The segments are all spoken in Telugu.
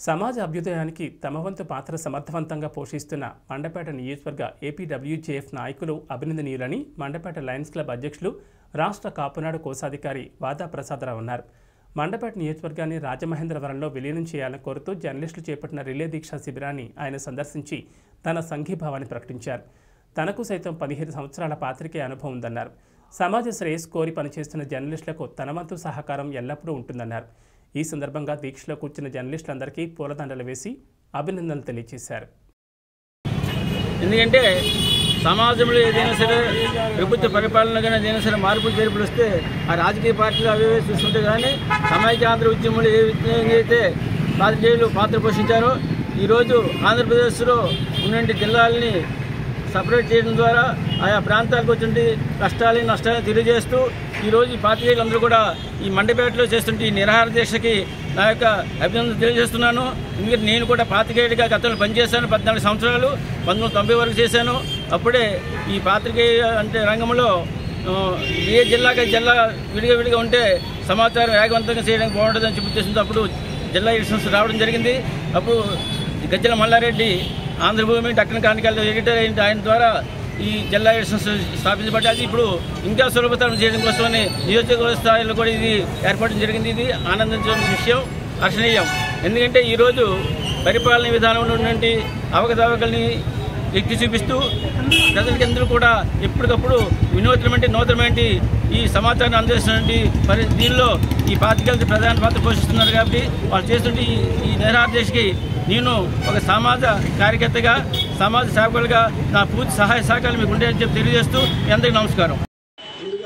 సమాజ అభ్యుదయానికి తమ వంతు పాత్ర సమర్థవంతంగా పోషిస్తున్న మండపేట నియోజకవర్గ ఏపీడబ్ల్యూజేఎఫ్ నాయకులు అభినందనీయులని మండపేట లయన్స్ క్లబ్ అధ్యక్షులు రాష్ట్ర కాపునాడు కోశాధికారి వాదా ప్రసాదరావు అన్నారు మండపేట నియోజకవర్గాన్ని రాజమహేంద్రవరంలో విలీనం చేయాలని కోరుతూ జర్నలిస్టులు చేపట్టిన రిలే దీక్షా శిబిరాన్ని ఆయన సందర్శించి తన సంఘీభావాన్ని ప్రకటించారు తనకు సైతం పదిహేను సంవత్సరాల పాత్రికే అనుభవం ఉందన్నారు సమాజ శ్రేయస్ కోరి పనిచేస్తున్న జర్నలిస్టులకు తన వంతు సహకారం ఎల్లప్పుడూ ఉంటుందన్నారు ఈ సందర్భంగా దీక్షలో కూర్చున్న జర్నలిస్టులందరికీ పూలదండలు వేసి అభినందనలు తెలియజేశారు ఎందుకంటే సమాజంలో ఏదైనా సరే ప్రభుత్వ పరిపాలన కానీ ఏదైనా సరే మార్పులు చేర్పులు వస్తే ఆ రాజకీయ పార్టీలు అవి ఇవి చూస్తుంటే కానీ సమైక్యాంధ్ర ఉద్యమంలో ఏ విధంగా అయితే పాత్రికేయులు పాత్ర పోషించారో ఈరోజు ఆంధ్రప్రదేశ్లో ఉన్నటువంటి జిల్లాలని సపరేట్ చేయడం ద్వారా ఆయా ప్రాంతాలకు వచ్చిన కష్టాలని నష్టాలని తెలియజేస్తూ ఈరోజు ఈ పాత్రికేయులందరూ కూడా ఈ మండపేటలో చేస్తుంటే ఈ నిరాహార దీక్షకి నా యొక్క అభినందన తెలియజేస్తున్నాను ఎందుకంటే నేను కూడా పాత్రికేయుడిగా గతంలో పనిచేశాను పద్నాలుగు సంవత్సరాలు పంతొమ్మిది వందల తొంభై వరకు చేశాను అప్పుడే ఈ పాత్రికేయ అంటే రంగంలో ఆ, ఏ జిల్లాకి జిల్లా విడిగా విడిగా ఉంటే సమాచారం వేగవంతంగా చేయడానికి బాగుంటుందని చెప్పి ఉద్దేశంతో అప్పుడు జిల్లా ఎడిషన్స్ రావడం జరిగింది అప్పుడు గజ్జల మల్లారెడ్డి ఆంధ్రభూమి దక్కన కానికాల ఎడిటర్ అయిన ఆయన ద్వారా ఈ జిల్లా ఎడిషన్స్ స్థాపించబడ్డాది ఇప్పుడు ఇంకా సులభతరం చేయడం కోసమని నియోజకవర్గ స్థాయిలో కూడా ఇది ఏర్పడడం జరిగింది ఇది ఆనందించవలసిన విషయం హర్షణీయం ఎందుకంటే ఈరోజు పరిపాలన విధానంలో ఉన్నటువంటి అవకతవకల్ని ఎత్తి చూపిస్తూ ప్రజలకి అందరూ కూడా ఎప్పటికప్పుడు వినూత్నమైన నూతనమైన ఈ సమాచారాన్ని అందజేస్తున్నటువంటి మరి దీనిలో ఈ పాతికలకి ప్రధాన పాత్ర పోషిస్తున్నారు కాబట్టి వాళ్ళు చేస్తుంటే ఈ ఈ నిరాదేశకి నేను ఒక సమాజ కార్యకర్తగా సమాజ సేవకులుగా నా పూర్తి సహాయ సహకారాలు మీకు ఉండేదని చెప్పి తెలియజేస్తూ మీ అందరికీ నమస్కారం ముందుగా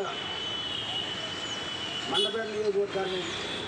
మండపేట నియోజకవర్గాన్ని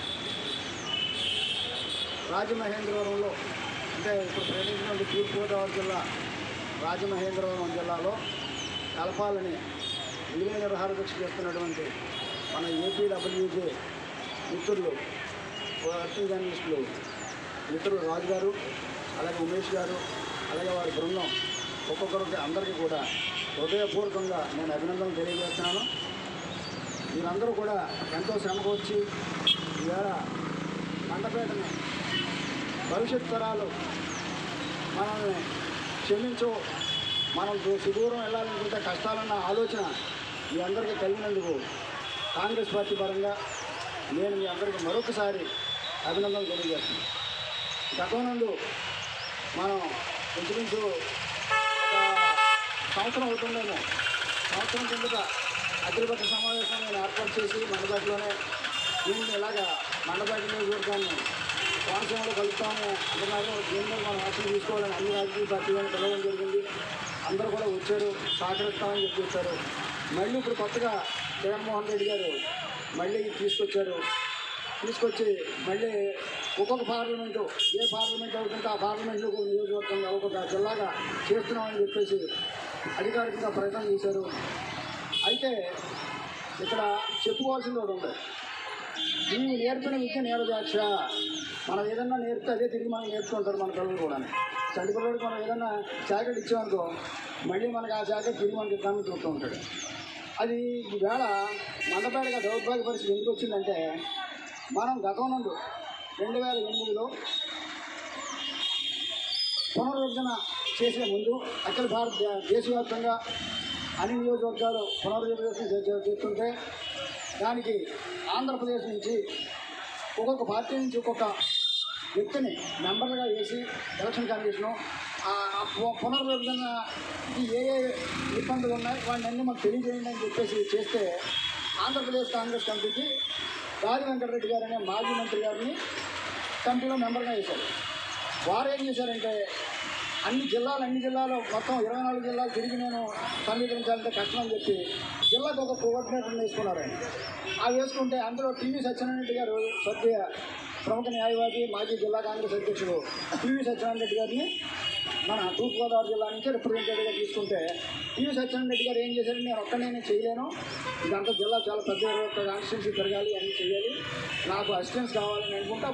రాజమహేంద్రవరంలో అంటే ఇప్పుడు ప్రకటించినటువంటి తూర్పుగోదావరి జిల్లా రాజమహేంద్రవరం జిల్లాలో కలపాలని విలువ నిర్వహణ దీక్ష చేస్తున్నటువంటి మన ఏపీడబ్ల్యూజే మిత్రులు వర్కింగ్ జర్నలిస్టులు మిత్రులు రాజు గారు అలాగే ఉమేష్ గారు అలాగే వారి బృందం ఒక్కొక్కరికి అందరికీ కూడా హృదయపూర్వకంగా నేను అభినందనలు తెలియజేస్తున్నాను మీరందరూ కూడా ఎంతో శ్రమకొచ్చి ఈవేళ మండపేటని భవిష్యత్ తరాలు మనల్ని క్షమించు మనం దు- సుదూరం వెళ్ళాలనుకుంటే కష్టాలన్న ఆలోచన మీ అందరికీ కలిగినందుకు కాంగ్రెస్ పార్టీ పరంగా నేను మీ అందరికీ మరొకసారి అభినందనలు తెలియజేస్తున్నాను గతం నుండి మనం ఇంచుమించు ఒక సంవత్సరం అవుతుందేమో సంవత్సరం కిందట అఖిలపక్ష సమావేశం నేను ఏర్పాటు చేసి మండపేటలోనే దీన్ని ఇలాగా మండపేట నియోజకవర్గాన్ని కోనసీమలో కలుపుతాము అంటున్నారు దీని మీద మనం యాక్షన్ తీసుకోవాలని అన్ని రాజకీయ పార్టీలను పిలవడం జరిగింది అందరూ కూడా వచ్చారు సహకరిస్తామని చెప్పి వచ్చారు మళ్ళీ ఇప్పుడు కొత్తగా జగన్మోహన్ రెడ్డి గారు మళ్ళీ తీసుకొచ్చారు తీసుకొచ్చి మళ్ళీ ఒక్కొక్క పార్లమెంటు ఏ పార్లమెంట్ అవుతుంటే ఆ పార్లమెంట్లో ఒక నియోజకవర్గంగా ఒక్కొక్క జిల్లాగా చేస్తున్నామని చెప్పేసి అధికారికంగా ప్రయత్నం చేశారు అయితే ఇక్కడ చెప్పుకోవాల్సింది ఒకటి ఉంది నీవు నేర్పిన విద్య నేరదాక్ష మనం ఏదన్నా నేర్పితే అదే తిరిగి మనం నేర్చుకుంటారు మన పిల్లలు కూడా చంటి పిల్లడికి మనం ఏదన్నా జాకెట్ ఇచ్చామనుకో మళ్ళీ మనకి ఆ జాకెట్ తిరిగి మనకి ఇద్దామని చూస్తూ ఉంటాడు అది ఈవేళ మండపేటగా దౌర్భాగ్య పరిస్థితి ఎందుకు వచ్చిందంటే మనం గతం నుండి రెండు వేల ఎనిమిదిలో పునర్విభజన చేసే ముందు అఖిల భారత దేశవ్యాప్తంగా అన్ని నియోజకవర్గాలు పునర్విభజన చే- చే- చేస్తుంటే దానికి ఆంధ్రప్రదేశ్ నుంచి ఒక్కొక్క పార్టీ నుంచి ఒక్కొక్క వ్యక్తిని మెంబర్గా వేసి ఎలక్షన్ కమిషను ఆ ఆ పు- పునర్విభజనకి ఏ ఏ ఇబ్బందులు ఉన్నాయి వాటిని అన్ని మాకు తెలియజేయండి అని చెప్పేసి చేస్తే ఆంధ్రప్రదేశ్ కాంగ్రెస్ కమిటీకి రాజ వెంకటరెడ్డి గారు అనే మాజీ మంత్రి గారిని కమిటీలో మెంబర్గా వేశారు వారు ఏం చేశారంటే అన్ని జిల్లాలు అన్ని జిల్లాలు మొత్తం ఇరవై నాలుగు జిల్లాలు తిరిగి నేను సమీకరించాలంటే కష్టం అని చెప్పి జిల్లాకు ఒక కోఆర్డినేటర్ని వేసుకున్నారు ఆయన ఆ వేసుకుంటే అందులో టీవీ సత్యనారాయణ రెడ్డి గారు సభ్య ప్రముఖ న్యాయవాది మాజీ జిల్లా కాంగ్రెస్ అధ్యక్షుడు టీవీ సత్యనారాయణ రెడ్డి గారిని మన తూర్పుగోదావరి జిల్లా నుంచి రిప్రజెంటేటివ్గా తీసుకుంటే టీవీ సత్యనారాయణ రెడ్డి గారు ఏం చేశారు నేను ఒక్కనే చేయలేను ఇదంతా జిల్లా చాలా పెద్ద కాన్స్టిట్యూన్సీ పెరగాలి అన్నీ చేయాలి నాకు అసిస్టెన్స్ కావాలని అనుకుంటే